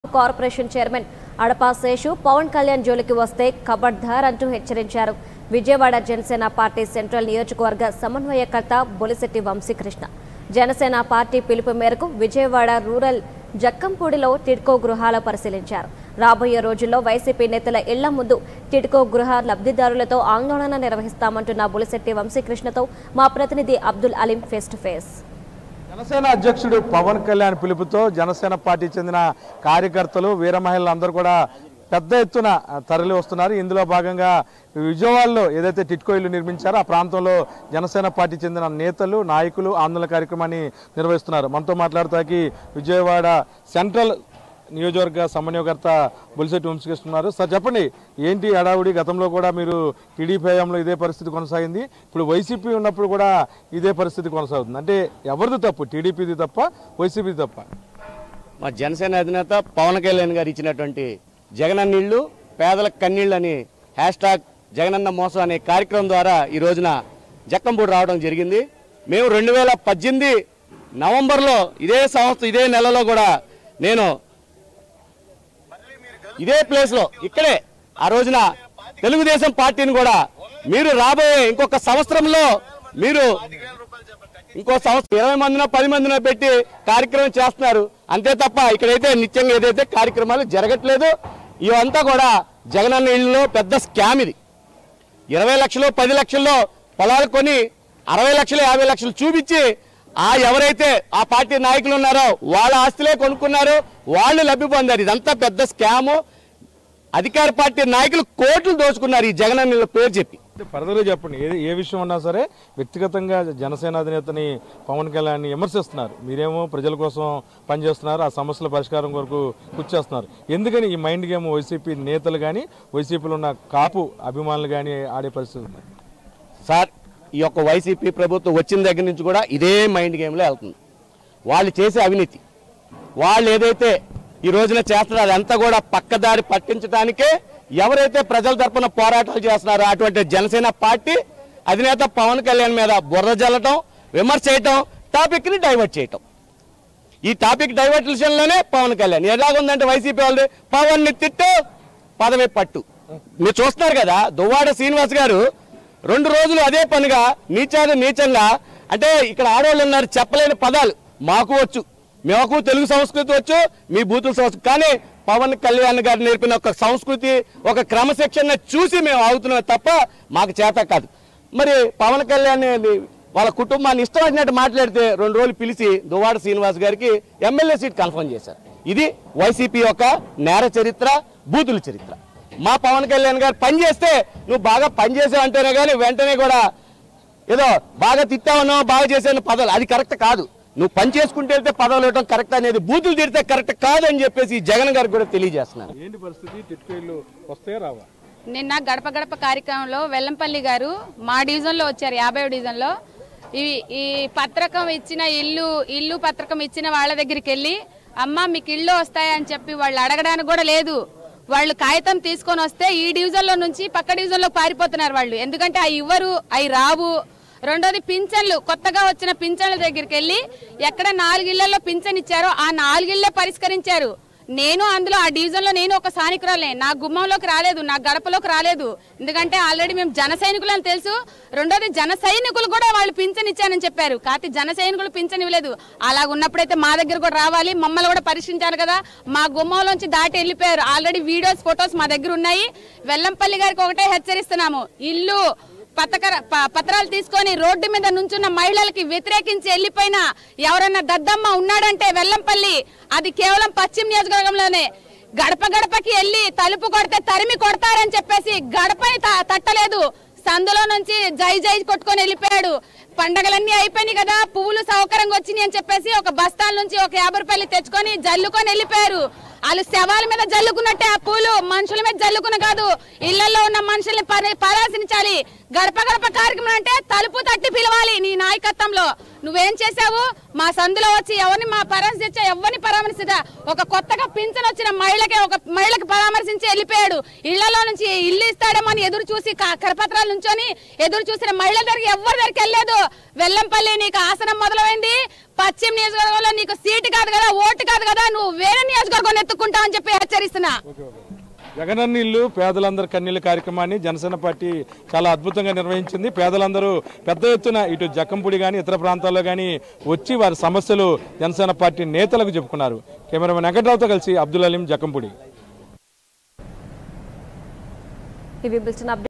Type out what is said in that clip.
corporation chairman Adapa Seshu Pawan Kalyan జోలికి వస్తే కబడ్దార్ అంటూ హెచ్చరించారు విజయవాడ జనసేన పార్టీ సెంట్రల్ నియోజకవర్గ సమన్వయకర్త బొలిశెట్టి వంశీకృష్ణ జనసేన పార్టీ పిలుపు మేరకు విజయవాడ రూరల్ జక్కంపూడిలో టిడ్కో గృహాల పరిశీలించారు రాబోయే రోజుల్లో వైసీపీ నేతల ఇళ్ల ముందు టిడ్కో గృహ లబ్ధిదారులతో ఆందోళన నిర్వహిస్తామంటున్న బొలిశెట్టి వంశీకృష్ణతో మా ప్రతినిధి Abdul Aleem face to face Janasena అధ్యక్షుడు పవన్ కళ్యాణ్ పిలుపుతో జనసేన పార్టీ చెందిన కార్యకర్తలు వీర మహిళలు అందరూ కూడా పెద్ద ఎత్తున తరలి వస్తున్నారు ఇందులో భాగంగా విజయవాడలో ఏదైతే టిట్కో ఇల్లు నిర్మించారో ఆ ప్రాంతంలో జనసేన పార్టీ చెందిన నేతలు నాయకులు ఆందోళన కార్యక్రమాన్ని నిర్వహిస్తున్నారు మనతో మాట్లాడతాకి విజయవాడ సెంట్రల్ నియోజకవర్గ సమన్వయకర్త బొలిశెట్టి వంశకృష్ణ ఉన్నారు సార్ చెప్పండి ఏంటి హడావుడి గతంలో కూడా మీరు టీడీపీ హయాంలో ఇదే పరిస్థితి కొనసాగింది ఇప్పుడు వైసీపీ ఉన్నప్పుడు కూడా ఇదే పరిస్థితి కొనసాగుతుంది అంటే ఎవరిది తప్పు టీడీపీది తప్ప వైసీపీది తప్ప మా జనసేన అధినేత పవన్ కళ్యాణ్ గారు ఇచ్చినటువంటి జగనన్న ఇళ్ళు పేదలకు కన్నీళ్ళు అని హ్యాష్ ట్యాగ్ జగనన్న మోసం అనే కార్యక్రమం ద్వారా ఈ రోజున జక్కంపూడి రావడం జరిగింది మేము రెండు వేల పద్దెనిమిది నవంబర్లో ఇదే సంవత్సరం ఇదే నెలలో కూడా నేను ఇదే ప్లేస్లో ఇక్కడే ఆ రోజున తెలుగుదేశం పార్టీని కూడా మీరు రాబోయే ఇంకొక సంవత్సరంలో మీరు ఇంకో సంవత్సరం ఇరవై మందినో పది మందినో పెట్టి కార్యక్రమం చేస్తున్నారు అంతే తప్ప ఇక్కడైతే నిత్యంగా ఏదైతే కార్యక్రమాలు జరగట్లేదు ఇవంతా కూడా జగనన్న ఇళ్ళలో పెద్ద స్కామ్ ఇది ఇరవై లక్షలు పది లక్షల్లో పొలాలు కొని అరవై లక్షలు యాభై లక్షలు చూపించి ఆ ఎవరైతే ఆ పార్టీ నాయకులు ఉన్నారో వాళ్ళ ఆస్తులే కొనుక్కున్నారో వాళ్ళు లబ్ధి పొందారు ఇదంతా పెద్ద స్కాము అధికార పార్టీ నాయకులు కోట్లు దోచుకున్నారు ఈ జగనన్న ఇళ్ళ పేరు చెప్పి ఫర్దర్గా చెప్పండి ఏ ఏ విషయం ఉన్నా సరే వ్యక్తిగతంగా జనసేన అధినేతని పవన్ కళ్యాణ్ విమర్శిస్తున్నారు మీరేమో ప్రజల కోసం పనిచేస్తున్నారు ఆ సమస్యల పరిష్కారం కొరకు కృషి చేస్తున్నారు ఎందుకని ఈ మైండ్ గేమ్ వైసీపీ నేతలు కానీ వైసీపీలో ఉన్న కాపు అభిమానులు కానీ ఆడే పరిస్థితి ఉంది సార్ ఈ యొక్క వైసీపీ ప్రభుత్వం వచ్చిన దగ్గర నుంచి కూడా ఇదే మైండ్ గేమ్లో వెళ్తుంది వాళ్ళు చేసే అవినీతి వాళ్ళు ఏదైతే ఈ రోజున చేస్తున్నారో అదంతా కూడా పక్కదారి పట్టించడానికే ఎవరైతే ప్రజల తరపున పోరాటాలు చేస్తున్నారో అటువంటి జనసేన పార్టీ అధినేత పవన్ కళ్యాణ్ మీద బుర్ర జల్లటం విమర్శ చేయటం టాపిక్ని డైవర్ట్ చేయటం ఈ టాపిక్ డైవర్టేషన్లోనే పవన్ కళ్యాణ్ ఎలాగుందంటే వైసీపీ వాళ్ళు పవన్ ని తిట్టు పదవి పట్టు మీరు చూస్తున్నారు కదా దువ్వాడ శ్రీనివాస్ గారు రెండు రోజులు అదే పనిగా నీచాది నీచంగా అంటే ఇక్కడ ఆడవాళ్ళు ఉన్నారు చెప్పలేని పదాలు మాకు వచ్చు మాకు తెలుగు సంస్కృతి వచ్చు మీ బూతుల సంస్కృతి కానీ పవన్ కళ్యాణ్ గారు నేర్పిన ఒక సంస్కృతి ఒక క్రమశిక్షణ చూసి మేము ఆగుతున్నాం తప్ప మాకు చేత కాదు మరి పవన్ కళ్యాణ్ వాళ్ళ కుటుంబాన్ని ఇష్టం వచ్చినట్టు మాట్లాడితే రెండు రోజులు పిలిచి దువ్వాడ శ్రీనివాస్ గారికి ఎమ్మెల్యే సీట్ కన్ఫర్మ్ చేశారు ఇది వైసీపీ యొక్క నేర చరిత్ర బూతుల చరిత్ర మా పవన్ కళ్యాణ్ గారు పని చేస్తే నువ్వు బాగా పని చేసావు అంటేనే కానీ వెంటనే కూడా ఏదో బాగా తిట్టావనో బాగా చేసాను పదవులు అది కరెక్ట్ కాదు నువ్వు పని చేసుకుంటే వెళ్తే పదవులు ఇవ్వడం కరెక్ట్ అనేది బూతులు తిడితే కరెక్ట్ కాదని చెప్పేసి ఈ జగన్ గారికి కూడా తెలియజేస్తున్నాను ఏంటి పరిస్థితి టిట్కోయిలు వస్తే రావా నిన్న గడప గడప కార్యక్రమంలో వెల్లంపల్లి గారు మా డివిజన్లో వచ్చారు యాభై డివిజన్లో ఈ ఈ పత్రకం ఇచ్చిన ఇల్లు ఇల్లు పత్రకం ఇచ్చిన వాళ్ళ దగ్గరికి వెళ్ళి అమ్మ మీకు ఇల్లు వస్తాయని చెప్పి వాళ్ళు అడగడానికి కూడా లేదు వాళ్ళు కాగితం తీసుకొని వస్తే ఈ డివిజన్లో నుంచి పక్క డివిజన్లో పారిపోతున్నారు వాళ్ళు ఎందుకంటే అవి ఇవ్వరు అవి రావు రెండోది పింఛన్లు కొత్తగా వచ్చిన పింఛన్ల దగ్గరికి వెళ్ళి ఎక్కడ నాలుగిళ్లలో పింఛన్ ఇచ్చారో ఆ నాలుగిళ్లే పరిష్కరించారు నేను అందులో ఆ డివిజన్ లో నేను ఒక స్థానికురాలే నా గుమ్మంలోకి రాలేదు నా గడపలోకి రాలేదు ఎందుకంటే ఆల్రెడీ మేము జన సైనికులు అని తెలుసు రెండోది జన సైనికులు కూడా వాళ్ళు పింఛన్ ఇచ్చానని చెప్పారు కాకపోతే జన సైనికులు పింఛన్ ఇవ్వలేదు అలా ఉన్నప్పుడైతే మా దగ్గర కూడా రావాలి మమ్మల్ని కూడా పరీక్షించారు కదా మా గుమ్మంలోంచి దాటి వెళ్ళిపోయారు ఆల్రెడీ వీడియోస్ ఫొటోస్ మా దగ్గర ఉన్నాయి వెల్లంపల్లి గారికి ఒకటే హెచ్చరిస్తున్నాము ఇల్లు పత్రక ప- పత్రాలు తీసుకొని రోడ్డు మీద నుంచున్న మహిళలకి వ్యతిరేకించి వెళ్ళిపోయిన ఎవరన్నా దద్దమ్మ ఉన్నాడంటే వెల్లంపల్లి అది కేవలం పశ్చిమ నియోజకవర్గంలోనే గడప గడపకి వెళ్ళి తలుపు కొడితే తరిమి కొడతారని చెప్పేసి గడపని త- తట్టలేదు సందులో నుంచి జై జై కొట్టుకొని వెళ్ళిపోయాడు పండగలన్నీ అయిపోయినాయి కదా పువ్వులు సౌకర్యంగా వచ్చినాయి అని చెప్పేసి ఒక బస్తాల నుంచి ఒక యాభై రూపాయలు తెచ్చుకొని జల్లుకొని వెళ్ళిపోయారు వాళ్ళు శవాల మీద జల్లుకున్నట్టే ఆ పూలు మనుషుల మీద జల్లుకున్న కాదు ఇళ్లలో ఉన్న మనుషుల్ని పరి- పరామర్శించాలి గడప గడప కార్యక్రమం అంటే తలుపు తట్టి పిలవాలి నీ నాయకత్వంలో నువ్వేం చేశావు మా సందులో వచ్చి ఎవరిని మా పరామర్శించా ఎవరిని పరామర్శించా ఒక కొత్తగా పింఛన్ వచ్చిన మహిళకి ఒక మహిళకి పరామర్శించి వెళ్ళిపోయాడు ఇళ్లలో నుంచి ఇల్లు ఇస్తాడేమో అని ఎదురు చూసి క- కరపత్రాల నుంచొని ఎదురు చూసిన మహిళల దగ్గరికి ఎవరి దగ్గరికి వెళ్ళలేదు వెల్లంపల్లి నీకు ఆసనం మొదలైంది పశ్చిమ నియోజకవర్గంలో నీకు సీటు కాదు కదా ఓటు కాదు కదా నువ్వు వేరే నియోజకవర్గం ఎత్తుకుంటావు అని చెప్పి హెచ్చరిస్తున్నా జగనన్న ఇల్లు పేదలందరి కన్నీళ్ళ కార్యక్రమాన్ని జనసేన పార్టీ చాలా అద్భుతంగా నిర్వహించింది పేదలందరూ పెద్ద ఎత్తున ఇటు జక్కంపూడి కానీ ఇతర ప్రాంతాల్లో కానీ వచ్చి వారి సమస్యలు జనసేన పార్టీ నేతలకు చెప్పుకున్నారు కెమెరామెన్ వెంకట్రావుతో కలిసి అబ్దుల్ అలీం జక్కంపూడి ఇవి బిల్చిన